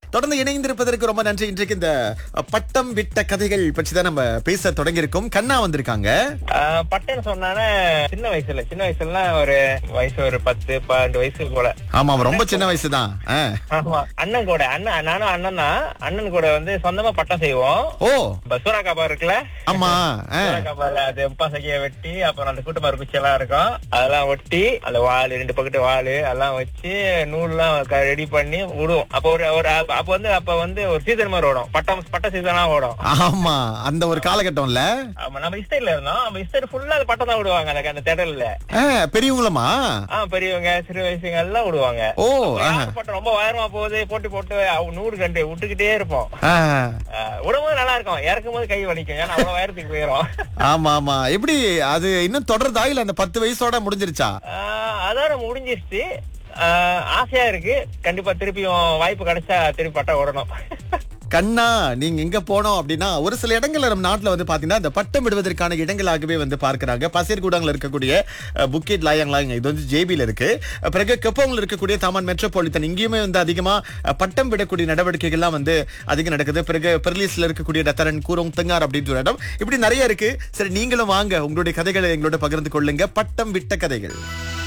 தொடர்ந்து இணைந்திருப்பதற்கு ரொம்ப நன்றி இன்றைக்கு இந்த அஹ், பட்டம் விட்ட கதைகள் பற்றி தான் நம்ம பேச தொடங்கியிருக்கோம் கண்ணா வந்திருக்காங்க ஆஹ் பட்டன் சொன்னானே சின்ன வயசுல சின்ன வயசுல ஒரு வயசு ஒரு பத்து பன்னெண்டு வயசு போல ஆமா அவன் ரொம்ப சின்ன வயசு தான் ஆமா அண்ணன் கூட அண்ணன் நானும் அண்ணன் தான் அண்ணன் கூட வந்து சொந்தமா பட்டம் செய்வோம் ஓ பசூரா காபா இருக்குல்ல ஆமா ஆ. சூரா காபால அது உப்பாசைய வெட்டி அப்புறம் அந்த கூட்டமார் குச்சி எல்லாம் இருக்கும் அதெல்லாம் ஒட்டி அந்த வாள் ரெண்டு பக்கத்து வாள் எல்லாம் வச்சு நூல்லாம் ரெடி பண்ணி விடுவோம் அப்ப ஒரு ஒரு அப்ப வந்து அப்ப வந்து ஒரு சீசன் மாதிரி ஓடும் பட்டம் பட்ட சீசனா ஓடும் ஆமா அந்த ஒரு காலகட்டம்ல ஆமா நம்ம இஸ்டேட்ல இருந்தோம் நம்ம இஸ்டேட் ஃபுல்லா அது பட்டம் தான் விடுவாங்க எனக்கு அந்த திடல்ல ஆ, பெரியவங்களுமா ஆ பெரியவங்க சிறு வயசுங்க எல்லாம் விடுவாங்க ஓ அப்ப ஆஹா. யார் பட்டம் ரொம்ப உயரமா போகுது போட்டு போட்டு அவ நூறு கண்டு விட்டுக்கிட்டே இருப்போம் ஆ, ஆஹ் விடும்போது நல்லா இருக்கும் இறக்கும் போது கை வலிக்கும் ஏன்னா அவ்வளவு உயரத்துக்கு போயிரும் ஆமா ஆமா எப்படி அது இன்னும் தொடர்தா இல்ல அந்த பத்து வயசோட முடிஞ்சிருச்சா ஆஹ் அதோட முடிஞ்சிருச்சு ஆஹ் ஆசையா இருக்கு கண்டிப்பா திருப்பியும் வாய்ப்பு கிடைச்சா திருப்பி பட்டம் விடணும் கண்ணா நீங்க எங்க போனோம் அப்படின்னா ஒரு சில இடங்கள்ல நம்ம நாட்டுல வந்து பாத்தீங்கன்னா இந்த பட்டம் விடுவதற்கான இடங்களாகவே வந்து பார்க்கறாங்க பசீர்கூடங்கள்ல இருக்கக்கூடிய அஹ், புக்கெட் லாயங் லாயங் இது வந்து ஜேபில இருக்கு அஹ், பிறகு கெப்போங்ல இருக்கக்கூடிய தாமான் மெட்ரோபாலிட்டன் இங்கேயுமே வந்து அதிகமா அஹ், பட்டம் விடக்கூடிய நடவடிக்கைகள்லாம் வந்து அதிகம் நடக்குது பிறகு பெர்லிஸ்ல இருக்கக்கூடிய டத்தரன் கூரோங் தெங்கார் அப்படின்ற ஒரு இடம் இப்படி நிறைய இருக்கு சரி நீங்களும் வாங்க உங்களுடைய கதைகளை எங்களோட பகிர்ந்து கொள்ளுங்க பட்டம் விட்ட கதைகள்